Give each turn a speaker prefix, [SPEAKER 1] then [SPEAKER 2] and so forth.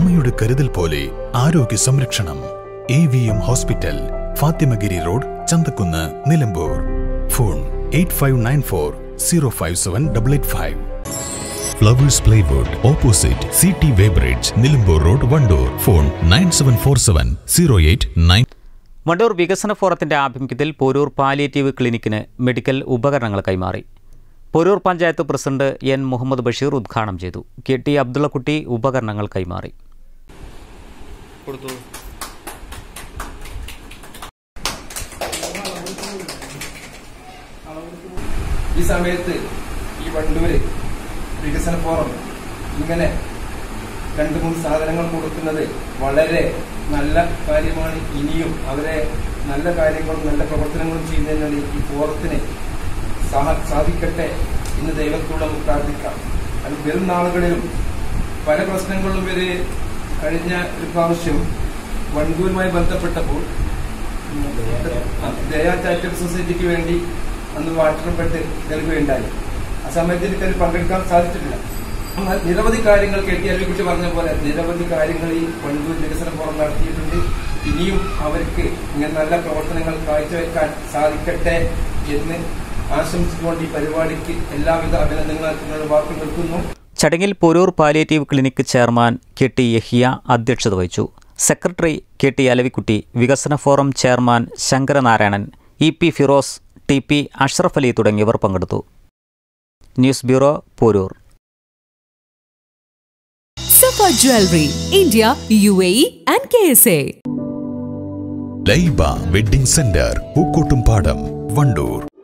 [SPEAKER 1] അമ്മയുടെ കരുതൽ പോലെ ആരോഗ്യ സംരക്ഷണം A V M hospital Fathimagiri road Chanthakkunnu Nilambur phone eight five nine four zero five seven double eight five flowers plywood opposite C T weighbridge Nilambur road Wandoor phone nine seven four seven zero eight nine
[SPEAKER 2] Wandoor വികസന ഫോറത്തിന്റെ ആഭിമുഖ്യത്തിൽ Poroor palliative ക്ലിനിക്കിന് medical ഉപകരണങ്ങൾ കൈമാറി Poroor panchayat president N Muhammad Basheer ഉദ്ഘാടനം ചെയ്തു K T Abdullakutty ഉപകരണങ്ങൾ കൈമാറി
[SPEAKER 3] ഈ സമയത്ത് ഈ വണ്ടൂര് വികസന ഫോറം ഇങ്ങനെ രണ്ട് മൂന്ന് സാധനങ്ങൾ കൊടുക്കുന്നത് വളരെ നല്ല കാര്യമാണ് ഇനിയും അവരെ നല്ല കാര്യങ്ങളും നല്ല പ്രവർത്തനങ്ങളും ചെയ്യുന്നതിനാണ് ഈ ഫോറത്തിന് സാ- സാധിക്കട്ടെ എന്ന് ദൈവത്തോട് നമുക്ക് പ്രാർത്ഥിക്കാം അത് വരും നാളുകളിലും പല പ്രശ്നങ്ങളിലും ഇവര് കഴിഞ്ഞ ഒരു പ്രാവശ്യം വണ്ടൂരുമായി ബന്ധപ്പെട്ടപ്പോൾ ദയാ ചാരിറ്റബിൾ സൊസൈറ്റിക്ക് വേണ്ടി അന്ന് വാട്ടർ ബെഡ് നൽകുകയുണ്ടായി ആ സമയത്ത് എനിക്കതിൽ പങ്കെടുക്കാൻ സാധിച്ചിട്ടില്ല എന്നാൽ നിരവധി കാര്യങ്ങൾ കെ ടി കുറിച്ച് പറഞ്ഞ പോലെ നിരവധി കാര്യങ്ങൾ ഈ വണ്ടൂർ വികസന ഫോറം നടത്തിയിട്ടുണ്ട് ഇനിയും അവർക്ക് ഇങ്ങനെ നല്ല പ്രവർത്തനങ്ങൾ കാഴ്ചവെക്കാൻ സാധിക്കട്ടെ എന്ന് ആശംസിച്ചുകൊണ്ട് ഈ പരിപാടിക്ക് എല്ലാവിധ അഭിനന്ദനങ്ങളും വാക്കുകൾ നിൽക്കുന്നു
[SPEAKER 2] ചടങ്ങിൽ Poroor palliative clinic chairman K T Yahiya അധ്യക്ഷത വഹിച്ചു സെക്രട്ടറി കെ ടി അലവിക്കുട്ടി വികസന forum chairman Sankaranarayanan E P Firoz T P Ashraf Ali തുടങ്ങിയവർ പങ്കെടുത്തു news bureau Poroor
[SPEAKER 4] Safa Jewelry, India, UAE and KSA.
[SPEAKER 1] Laiba wedding centre Pookkottumpadam Wandoor